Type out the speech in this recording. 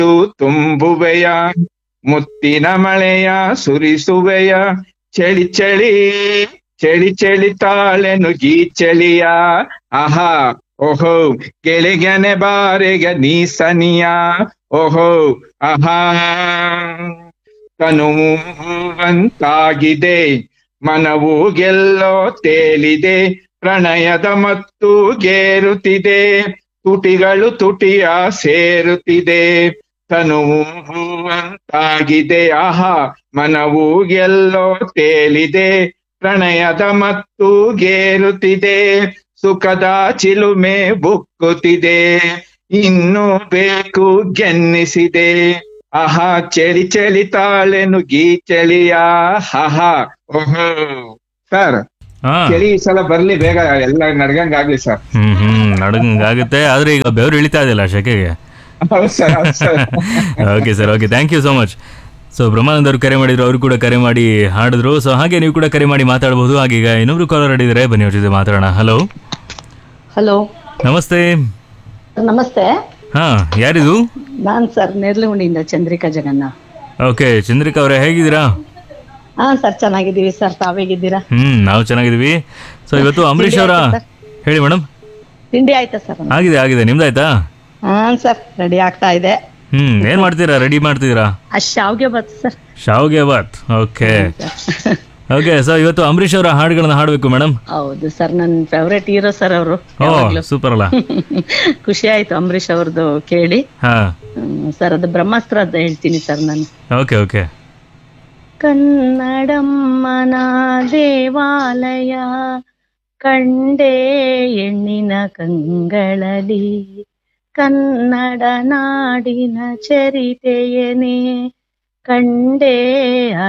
ತುಂಬುವೆಯ ಮುತ್ತಿನ ಮಳೆಯ ಸುರಿಸುವೆಯ ಚಳಿ ಚಳಿ ಚಳಿ ಚಳಿ ತಾಳೆನು ಗೀ ಚಳಿಯ ಆಹಾ ಓಹೋ ಗೆಳೆಗನೆ ಬಾರೆಗ ನೀ ಸನಿಯ ಓಹೋ ಆಹಾ ತನುವು ಹೂವಂತಾಗಿದೆ ಮನವು ಗೆಲ್ಲೋ ತೇಲಿದೆ ಪ್ರಣಯದ ಮತ್ತು ಗೇರುತ್ತಿದೆ ತುಟಿಗಳು ತುಟಿಯ ಸೇರುತ್ತಿದೆ ತನುವು ಹೂವಂತಾಗಿದೆ ಆಹಾ ಮನವು ಗೆಲ್ಲೋ ತೇಲಿದೆ ಪ್ರಣಯದ ಮತ್ತು ಗೇರುತ್ತಿದೆ ಸುಖದ ಚಿಲುಮೆ ಬುಕ್ಕುತ್ತಿದೆ ಇನ್ನು ಬೇಕು ಗೆನ್ನಿಸಿದೆ ಆಹಾ ಚಳಿ ಚಳಿ ತಾಳೆನು ಗೀ ಚಳಿಯ ಆಹಾ ಓಹೋ ಸರ್ ಹಾ ಚಳಿ ಈ ಸಲ ಬರ್ಲಿ ಬೇಗ ಎಲ್ಲ ನಡ್ಗಂಗ್ ಆಗ್ಲಿ ಸರ್ ಹ್ಮ್ ಹ್ಮ್ ನಡಗಂಗಾಗುತ್ತೆ ಆದ್ರೆ ಈಗ ಬೆವರು ಇಳಿತಾ ಇದೆಯಲ್ಲ ಶೆಕೆಗೆ ಹೌದು ಸರ್ ಹೌದು sir okay sir okay thank you so much so Brahmanand ಅವರು ಕರೆ ಮಾಡಿದ್ರು ಅವರು ಕೂಡ ಕರೆ ಮಾಡಿ ಹಾಡಿದ್ರು ಸೊ ಹಾಗೆ ನೀವು ಕೂಡ ಕರೆ ಮಾಡಿ ಮಾತಾಡಬಹುದು ಹಾಗೆ ಈಗ ಇನ್ನೊಬ್ರು ಕಾಲರ್ ಆಡಿದ್ದಾರೆ ಬನ್ನಿ ಅವ್ರ ಜೊತೆ ಮಾತಾಡೋಣ ಹಲೋ ಹಲೋ ನಮಸ್ತೆ ನಮಸ್ತೆ ಹಾ ಯಾರಿದು ನಾನ್ ಸರ್ ನೇರ್ಲುಗುಂಡಿಯಿಂದ ಚಂದ್ರಿಕಾ ಜಗನ್ನಾಥ್ ಓಕೆ ಚಂದ್ರಿಕಾ ಅವರೇ ಹೇಗಿದ್ದೀರಾ ಹಾ ಸರ್ ಚೆನ್ನಾಗಿದ್ದೀವಿ ಸರ್ ತಾವೇಗಿದ್ದೀರಾ ಹ್ಮ್ ನಾವು ಚೆನ್ನಾಗಿದ್ದೀವಿ ಸೊ ಇವತ್ತು ಅಂಬರೀಶ್ ಅವರ ಹೇಳಿ ಮೇಡಮ್ ತಿಂಡಿ ಆಯ್ತಾ ಸರ್ ಆಗಿದೆ ಆಗಿದೆ ನಿಮ್ದಾಯ್ತಾ ಹಾ ಸರ್ ರೆಡಿ ಆಗ್ತಾ ಇದೆ ಹ್ಮ್ ಏನ್ ಮಾಡ್ತೀರಾ ರೆಡಿ ಮಾಡ್ತಿದ್ದೀರಾ ಆ ಶಾವ್ಗೆ ಬತ್ ಸರ್ ಶಾವ್ಗೆ ಬಾತ್ ಓಕೆ ಓಕೆ ಸೊ ಇವತ್ತು ಅಂಬರೀಶ್ ಅವರ ಹಾಡುಗಳನ್ನ ಹಾಡಬೇಕು ಮೇಡಮ್ ಹೌದು ಸರ್ ನನ್ನ ಫೇವ್ರೆಟ್ ಹೀರೋ ಸರ್ ಅವರು ಓ ಸೂಪರ್ ಅಲ್ಲ ಖುಷಿ ಆಯ್ತು ಅಂಬರೀಷ್ ಅವ್ರದ್ದು ಕೇಳಿ ಹಾ ಹ್ಮ್, ಸರ್ ಅದು ಬ್ರಹ್ಮಾಸ್ತ್ರ ಅಂತ ಹೇಳ್ತೀನಿ ಸರ್ ನಾನು ಓಕೆ ಓಕೆ ಕನ್ನಡಮ್ಮನ ದೇವಾಲಯ ಕಂಡೆ ಹೆಣ್ಣಿನ ಕಂಗಳಲಿ ಕನ್ನಡ ನಾಡಿನ ಚರಿತೆಯನೇ ಕಂಡೆ